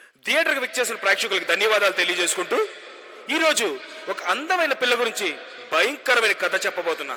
థియేటర్కి విచ్చేసిన ప్రేక్షకులకు ధన్యవాదాలు తెలియజేసుకుంటూ ఈరోజు ఒక అందమైన పిల్ల గురించి భయంకరమైన కథ చెప్పబోతున్నా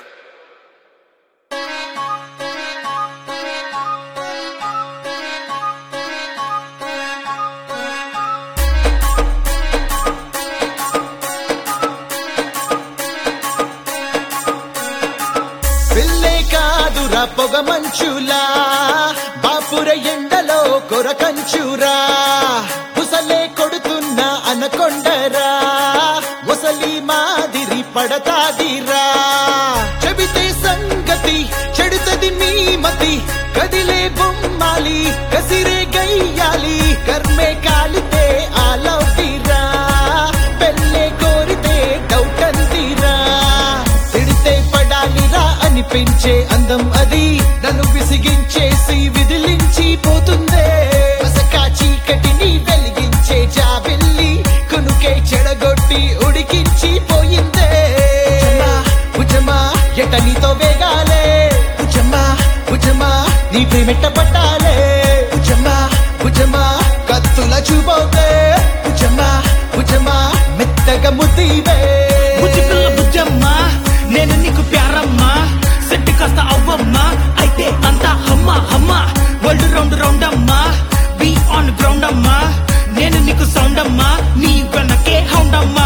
పిల్లే కాదురా పొగ మంచులా బాపుర ఎండలో కొరకంచురా ముసలే కొడుతున్న అనకొండరా ముసలి మాదిరి పడతాదిరా చెబితే సంగతి చెడుతది నీ మతి కదిలే బొమ్మాలి కసిరే గయ్యాలి కర్మే కాలితే ఆలౌటిరా పెళ్ళే కోరితే డౌట్ అందిరా తిడితే పడాలిరా అనిపించే అందం అది నన్ను విసిగించేసి విదిలించి పోతుందే మసకా చీకటిని వెలిగించే జాబిల్లి కునుకే చెడగొట్టి ఉడికించి పోయిందే భుజమా ఎట నీతో వేగాలే భుజమా భుజమా నీ ప్రేమెట్ట పట్టాలే భుజమా భుజమా కత్తుల చూపోతే భుజమా భుజమా మెత్తగా ముద్దివే బుజ్జిపిల్ల బుజ్జమ్మా నేను నీకు ప్యారమ్మా సెట్ కాస్త అవ్వమ్మా అయితే అంతా హమ్మ హమ్మ వరల్డ్ రౌండ్ రౌండ్ అమ్మా బీ ఆన్ గ్రౌండ్ అమ్మా నేను నీకు సౌండ్ అమ్మా నీ వెనకే హౌండ్ అమ్మా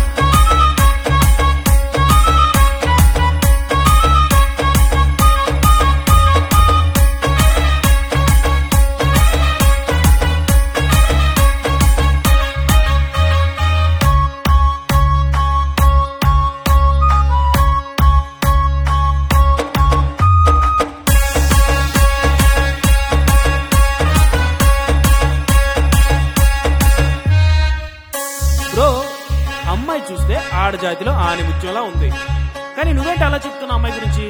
బ్రో అమ్మాయి చూస్తే ఆడజాతిలో ఆని ముత్యంలా ఉంది కానీ నువ్వేంటి అలా చెప్తున్నా అమ్మాయి గురించి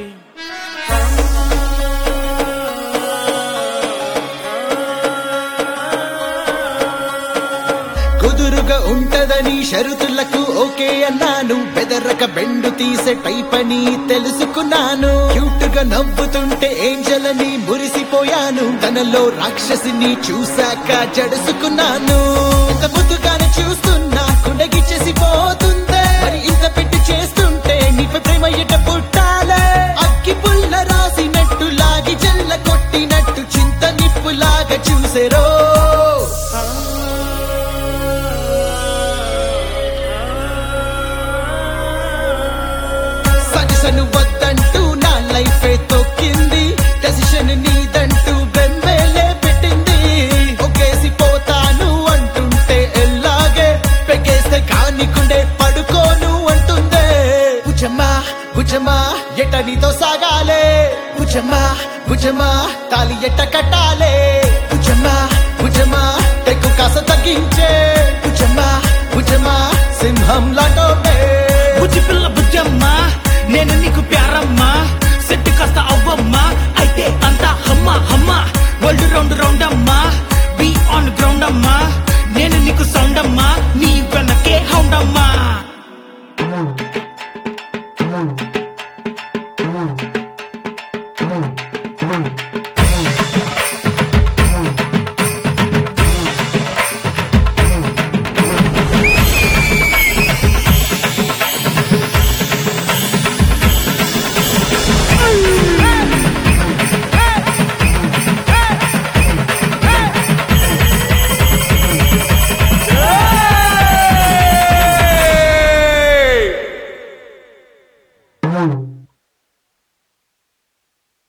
కుదురుగా ఉంటదని షరతులకు ఓకే అన్నాను బెదరక బెండు తీసే టైప్ అని తెలుసుకున్నాను క్యూట్ గా నవ్వుతుంటే ఏంజల్ అని మురిసిపోయాను తనలో రాక్షసిని చూశాక జడుసుకున్నాను ఇంత ముద్దుగానే చూస్తున్నా కుండగిచ్చేసి పోతుందే మరి ఇంత పెట్టి చేస్తుంటే నీపై ప్రేమ ఎట పుట్టాలే అక్కి పుల్ల రాసినట్టు లాగి జల్ల కొట్టినట్టు చింత నిప్పులాగా చూసేరో సజెషన్ వద్దంటూ నా లైఫ్ తొక్కింది డెసిషన్ నీదంటూ బెంబేలే పెట్టింది ఒకేసి పోతాను అంటుంటే ఎల్లాగే పెగేస్తే కానికుండే పడుకోను అంటుందే భుజమా భుజమా ఎట నీతో సాగాలే భుజమా భుజమా తాలి ఎట్ట కట్టాలే భుజమా భుజమా తెక్కు కాస తగ్గించే భుజమా భుజమా సింహం లాంటోనే బుజ్జిపిల్ల బుజ్జమ్మా నేను నీకు ప్యారమ్మా సెట్ కాస్త అవ్వమ్మా అయితే అంతా హమ్మ హమ్మ వరల్డ్ రౌండ్ రౌండ్ అమ్మా బీ ఆన్ గ్రౌండ్ అమ్మా నేను నీకు సౌండ్ అమ్మా నీ వెనకే హౌండ్ అమ్మా Hey!